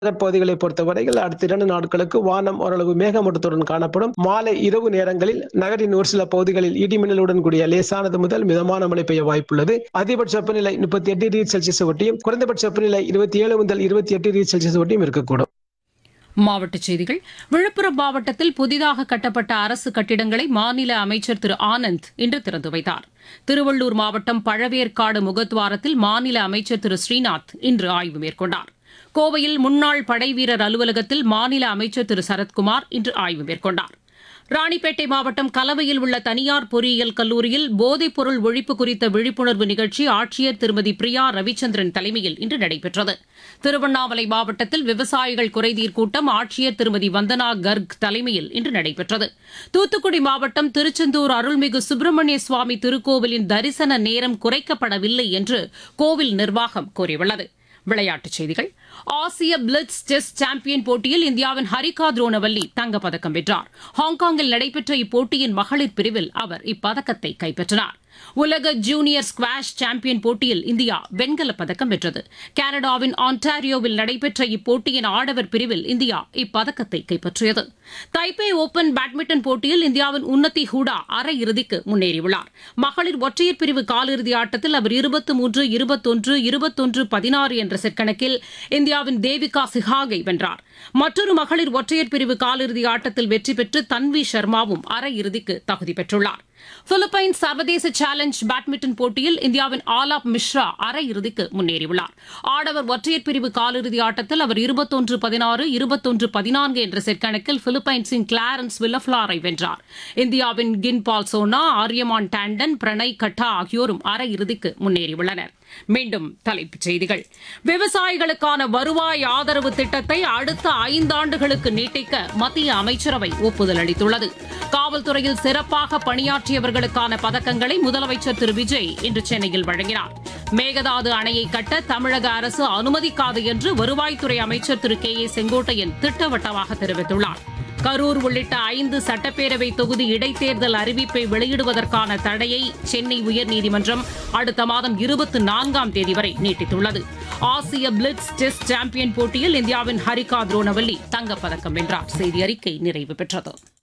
பகுதிகளை பொறுத்தவரையில் அடுத்த இரண்டு நாட்களுக்கு வானம் ஓரளவு மேகமூட்டத்துடன் காணப்படும் மாலை இரவு நேரங்களில் நகரின் ஒரு சில பகுதிகளில் இடிமின்னலுடன் கூடிய லேசானது முதல் மிதமான மழை பெய்ய வாய்ப்புள்ளது அதிகபட்ச வெப்பநிலை முப்பத்தி எட்டு டிகிரி செல்சியஸ் ஒட்டியும் குறைந்தபட்ச வெப்பநிலை இருபத்தி ஏழு முதல் இருபத்தி எட்டு டிகிரி செல்சியஸ் ஒட்டியும் இருக்கக்கூடும் மாவட்டச் செய்திகள் விழுப்புரம் மாவட்டத்தில் புதிதாக கட்டப்பட்ட அரசு கட்டிடங்களை மாநில அமைச்சர் திரு ஆனந்த் இன்று திறந்து வைத்தார் திருவள்ளூர் மாவட்டம் பழவேற்காடு முகத்வாரத்தில் மாநில அமைச்சர் திரு ஸ்ரீநாத் இன்று ஆய்வு மேற்கொண்டார் கோவையில் முன்னாள் படைவீரர் அலுவலகத்தில் மாநில அமைச்சர் திரு சரத்குமார் இன்று ஆய்வு மேற்கொண்டார் ராணிப்பேட்டை மாவட்டம் கலவையில் உள்ள தனியார் பொறியியல் கல்லூரியில் போதைப் பொருள் ஒழிப்பு குறித்த விழிப்புணர்வு நிகழ்ச்சி ஆட்சியர் திருமதி பிரியா ரவிச்சந்திரன் தலைமையில் இன்று நடைபெற்றது திருவண்ணாமலை மாவட்டத்தில் விவசாயிகள் குறைதீர் கூட்டம் ஆட்சியர் திருமதி வந்தனா கர்க் தலைமையில் இன்று நடைபெற்றது தூத்துக்குடி மாவட்டம் திருச்செந்தூர் அருள்மிகு சுப்பிரமணிய சுவாமி திருக்கோவிலின் தரிசன நேரம் குறைக்கப்படவில்லை என்று கோவில் நிர்வாகம் கூறியுள்ளது விளையாட்டுச் செய்திகள் ஆசிய பிளிட்ஸ் டெஸ்ட் சாம்பியன் போட்டியில் இந்தியாவின் ஹரிகா துரோனவல்லி தங்கப்பதக்கம் வென்றார் ஹாங்காங்கில் நடைபெற்ற இப்போட்டியின் மகளிர் பிரிவில் அவர் இப்பதக்கத்தை கைப்பற்றினார் உலக ஜூனியர் ஸ்குவாஷ் சாம்பியன் போட்டியில் இந்தியா வெண்கலப் பதக்கம் வென்றது கனடாவின் ஆன்டாரியோவில் நடைபெற்ற இப்போட்டியின் ஆடவர் பிரிவில் இந்தியா இப்பதக்கத்தை கைப்பற்றியது தைப்பே ஓபன் பேட்மிண்டன் போட்டியில் இந்தியாவின் உன்னதி ஹூடா அரையிறுதிக்கு முன்னேறியுள்ளார் மகளிர் ஒற்றையர் பிரிவு காலிறுதி ஆட்டத்தில் அவர் இருபத்தி மூன்று இருபத்தொன்று இருபத்தொன்று பதினாறு என்ற செட் கணக்கில் இந்தியாவின் தேவிகா சிஹாகை வென்றார் மற்றொரு மகளிர் ஒற்றையர் பிரிவு காலிறுதி ஆட்டத்தில் வெற்றி பெற்று தன்வி சர்மாவும் அரையிறுதிக்கு தகுதி பெற்றுள்ளார் பிலிப்பைன்ஸ் சர்வதேச சேலஞ்ச் பேட்மிண்டன் போட்டியில் இந்தியாவின் ஆலாப் மிஸ்ரா அரையிறுதிக்கு முன்னேறியுள்ளார் ஆடவர் ஒற்றையர் பிரிவு காலிறுதி ஆட்டத்தில் அவர் இருபத்தொன்று பதினாறு இருபத்தொன்று பதினான்கு என்ற செட் கணக்கில் பிலிப்பைன்ஸின் கிளாரன்ஸ் வில்லஃபிளாரை வென்றார் இந்தியாவின் கின் பால் சோனா ஆரியமான் டாண்டன் பிரணய் கட்டா ஆகியோரும் அரையிறுதிக்கு முன்னேறியுள்ளனர் மீண்டும் தலைப்புச் செய்திகள் விவசாயிகளுக்கான வருவாய் ஆதரவு திட்டத்தை அடுத்த ஐந்தாண்டுகளுக்கு நீட்டிக்க மத்திய அமைச்சரவை ஒப்புதல் அளித்துள்ளது காவல்துறையில் சிறப்பாக பணியாற்றியவர்களுக்கான பதக்கங்களை முதலமைச்சர் திரு விஜய் இன்று சென்னையில் வழங்கினார் மேகதாது அணையை கட்ட தமிழக அரசு அனுமதிக்காது என்று வருவாய்த்துறை அமைச்சர் திரு கே ஏ செங்கோட்டையன் திட்டவட்டமாக தெரிவித்துள்ளார் கரூர் உள்ளிட்ட ஐந்து சட்டப்பேரவை தொகுதி இடைத்தேர்தல் அறிவிப்பை வெளியிடுவதற்கான தடையை சென்னை உயர்நீதிமன்றம் அடுத்த மாதம் இருபத்தி நான்காம் தேதி வரை நீட்டித்துள்ளது ஆசிய பிளிட்ஸ் டெஸ்ட் சாம்பியன் போட்டியில் இந்தியாவின் ஹரிகா துரோனவல்லி தங்கப்பதக்கம் வென்றார் செய்தி அறிக்கை நிறைவு பெற்றது